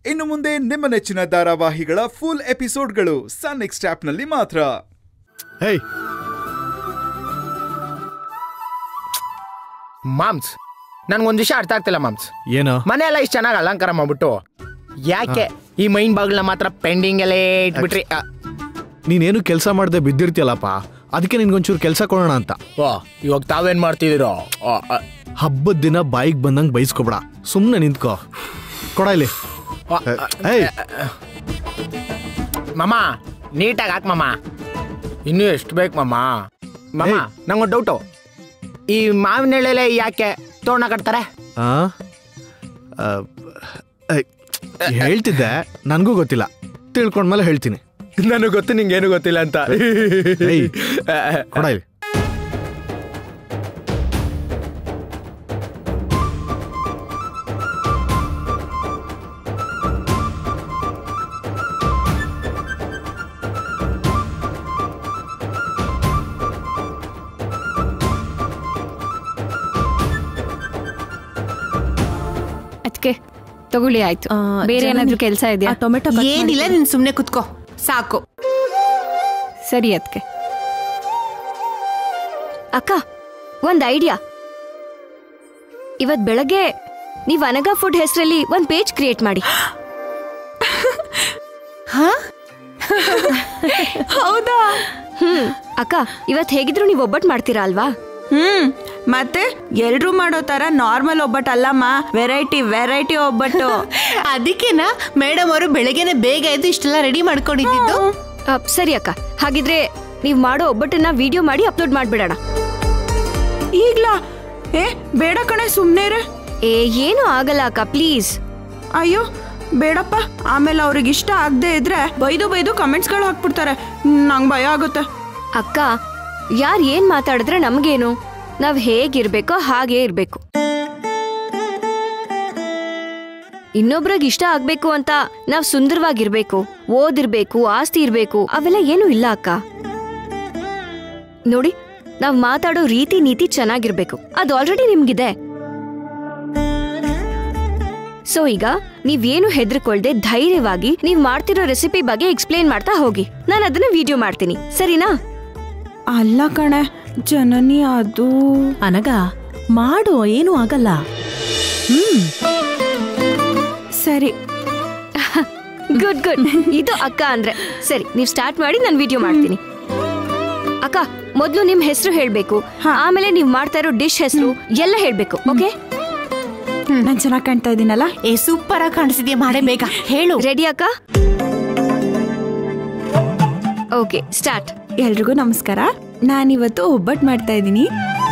ಇನ್ನು ಮುಂದೆ ನಿಮ್ಮ ನೆಚ್ಚಿನ ಧಾರಾವಾಹಿಗಳ ಫುಲ್ ಎಪಿಸೋಡ್ಗಳು ಸನ್ ನೆಕ್ಸ್ಟ್ ಆಪ್ನಲ್ಲಿ ಮಾತ್ರ ಹೇಯ್ ಮಾಮ್ಸ್ ನನ್ಗೊಂದ್ ವಿಷಯ ಅರ್ಥ ಆಗ್ತಿಲ್ಲ ಮಾಮ್ಸ್ ಏನು ಮನೆ ಎಲ್ಲ ಇಷ್ಟು ಚೆನ್ನಾಗಿ ಅಲಂಕಾರ ಮಾಡ್ಬಿಟ್ಟು ಯಾಕೆ ಈ ಮೈನ್ ಬಾಗಿಲನ್ನ ಮಾತ್ರ ಪೆಂಡಿಂಗ್ ಅಲ್ಲೇ ಇಟ್ಬಿಟ್ರಿ ಆ, ನೀನೇನು ಕೆಲಸ ಮಾಡದೆ ಬಿದ್ದಿರ್ತೀಯಲ್ಲಪ್ಪ ಅದಕ್ಕೆ ನಿನ್ಗೊಂಚೂರು ಕೆಲಸ ಕೊಡೋಣ ಅಂತ ಓ ಇವಾಗ ತಾವೇನ್ ಮಾಡ್ತಿದ್ದೀರೋ ಆ, ಆ, ಹಬ್ಬದ ದಿನ ಬಾಯಿಗೆ ಬಂದಂಗೆ ಬೈಸ್ಕೊಬೇಡ ಸುಮ್ಮನೆ ನಿಂತ್ಕೋ ಕೊಡ ಇಲ್ಲಿ ಆ, ಏಯ್ ಮಾಮ ನೀಟಾಗಿ ಹಾಕ್ ಮಾಮ ಇನ್ನೂ ಎಷ್ಟು ಬೇಕು ಮಾಮ ಮಾಮ ಏಯ್. ನಂಗೊಂದು ಡೌಟು ಈ ಮಾವಿನ ಎಳೆಲೆ ಯಾಕೆ ತೋರಣ ಕಟ್ತಾರೆ ಆ? ಆ, ಏಯ್, ಹೇಳ್ತಿದ್ದೆ ನನಗೂ ಗೊತ್ತಿಲ್ಲ ತಿಳ್ಕೊಂಡ್ಮೇಲೆ ಹೇಳ್ತೀನಿ ನನಗೆ ಗೊತ್ತು ನಿಂಗೇನು ಗೊತ್ತಿಲ್ಲ ಅಂತ ಏಯ್ ಕೊಡ ಇಲ್ಲಿ ಅದಕ್ಕೆ ತಗೊಳ್ಳಿ ಆಯ್ತು ಆ, ಬೇರೆ ಜನನಿ, ಏನಾದ್ರೂ ಕೆಲಸ ಇದೆಯಾ ಆ ಟೊಮೆಟೊ cut ಏನಿಲ್ಲ ಮಾಡ್ಕೊಡು. ನೀನ್ ಸುಮ್ನೆ ಕುತ್ಕೋ ಸಾಕು ಸರಿ ಅದಕ್ಕೆ ಅಕ್ಕ ಒಂದ್ ಐಡಿಯಾ ಇವತ್ ಬೆಳಗ್ಗೆ ನೀವ್ ಅನಗ ಫುಡ್ ಹೆಸರಲ್ಲಿ ಒಂದ್ ಪೇಜ್ ಕ್ರಿಯೇಟ್ ಮಾಡಿ ಹೌದಾ ಹ್ಮ್ ಅಕ್ಕ ಇವತ್ ಹೇಗಿದ್ರು ನೀವ್ ಒಬ್ಬಟ್ ಮಾಡ್ತೀರಾ ಅಲ್ವಾ ಹ್ಮ್ ಮತ್ತೆ ಎಲ್ರು ಮಾಡೋ ತರ ನಾರ್ಮಲ್ ಒಬ್ಬಟ್ಟು ಅಲ್ಲಮ್ಮ ವೆರೈಟಿ ವೆರೈಟಿ ಒಬ್ಬಟ್ಟು ಅದಕ್ಕೆನಾ ಮೇಡಮ್ ಅವರು ಬೆಳಗ್ಗೆನೆ ಬೇಗ ಎದ್ದು ಇಷ್ಟೆಲ್ಲ ರೆಡಿ ಮಾಡ್ಕೊಂಡಿದ್ದು ಅ, ಸರಿ ಅಕ್ಕ ಹಾಗಿದ್ರೆ ನೀವ್ ಮಾಡೋ ಒಬ್ಬಟ್ಟನ್ನ ವಿಡಿಯೋ ಮಾಡಿ ಅಪ್ಲೋಡ್ ಮಾಡ್ಬಿಡೋಣ ಈಗ್ಲಾ ಏ ಬೇಡ ಕಣೆ ಸುಮ್ನೆ ಇರು. ಏ ಏನು ಆಗಲ್ಲ ಅಕ್ಕ ಪ್ಲೀಸ್ ಅಯ್ಯೋ ಬೇಡಪ್ಪ ಆಮೇಲೆ ಅವ್ರಿಗೆ ಇಷ್ಟ ಆಗದೆ ಇದ್ರೆ ಬೈದು ಬೈದು ಕಮೆಂಟ್ಸ್ಗಳು ಹಾಕ್ಬಿಡ್ತಾರೆ ನಂಗೆ ಭಯ ಆಗುತ್ತೆ ಅಕ್ಕ ಯಾರ್ ಏನ್ ಮಾತಾಡಿದ್ರೆ ನಮ್ಗೇನು ನಾವ್ ಹೇಗಿರ್ಬೇಕೋ ಹಾಗೇ ಇರ್ಬೇಕು ಇನ್ನೊಬ್ರಿಗೆ ಇಷ್ಟ ಆಗ್ಬೇಕು ಅಂತ ನಾವ್ ಸುಂದರವಾಗಿರ್ಬೇಕು ಓದಿರ್ಬೇಕು ಆಸ್ತಿ ಇರ್ಬೇಕು ಅವೆಲ್ಲ ಏನೂ ಇಲ್ಲ ಅಕ್ಕ ನೋಡಿ ನಾವ್ ಮಾತಾಡೋ ರೀತಿ ನೀತಿ ಚೆನ್ನಾಗಿರ್ಬೇಕು ಅದು ಆಲ್ರೆಡಿ ನಿಮ್ಗಿದೆ ಸೊ ಈಗ ನೀವೇನು ಹೆದರ್ಕೊಳ್ದೆ ಧೈರ್ಯವಾಗಿ ನೀವ್ ಮಾಡ್ತಿರೋ ರೆಸಿಪಿ ಬಗ್ಗೆ ಎಕ್ಸ್ಪ್ಲೇನ್ ಮಾಡ್ತಾ ಹೋಗಿ ನಾನು ಅದನ್ನ ವಿಡಿಯೋ ಮಾಡ್ತೀನಿ ಸರಿನಾ ಅಲ್ಲ ಕಣೆ ಜನನಿ ಅದು ಅನಗ ಮಾಡು ಏನೂ ಆಗಲ್ಲ ಸರಿ ಗುಡ್ ಗುಡ್ ಇದು ಅಕ್ಕ ಅಂದ್ರೆ ಸರಿ ನೀವ್ ಸ್ಟಾರ್ಟ್ ಮಾಡಿ ನಾನು ವಿಡಿಯೋ ಮಾಡ್ತೀನಿ ಅಕ್ಕ ಮೊದ್ಲು ನಿಮ್ ಹೆಸರು ಹೇಳ್ಬೇಕು ಆಮೇಲೆ ನೀವ್ ಮಾಡ್ತಾ ಇರೋ ಡಿಶ್ ಹೆಸರು ಎಲ್ಲ ಹೇಳ್ಬೇಕು ಓಕೆ ನಾನು ಚೆನ್ನಾಗಿ ಕಾಣ್ತಾ ಇದ್ದೀನಲ್ಲ ಏ ಸೂಪರ್ ಆಗಿ ಕಾಣಿಸಿದ್ಯಾ ಮಾಡೇ ಬೇಗ ಹೇಳು ರೆಡಿ ಅಕ್ಕ ಓಕೆ ಸ್ಟಾರ್ಟ್ ಎಲ್ರಿಗೂ ನಮಸ್ಕಾರ ನಾನಿವತ್ತು ಒಬ್ಬಟ್ಟು ಮಾಡ್ತಾ ಇದ್ದೀನಿ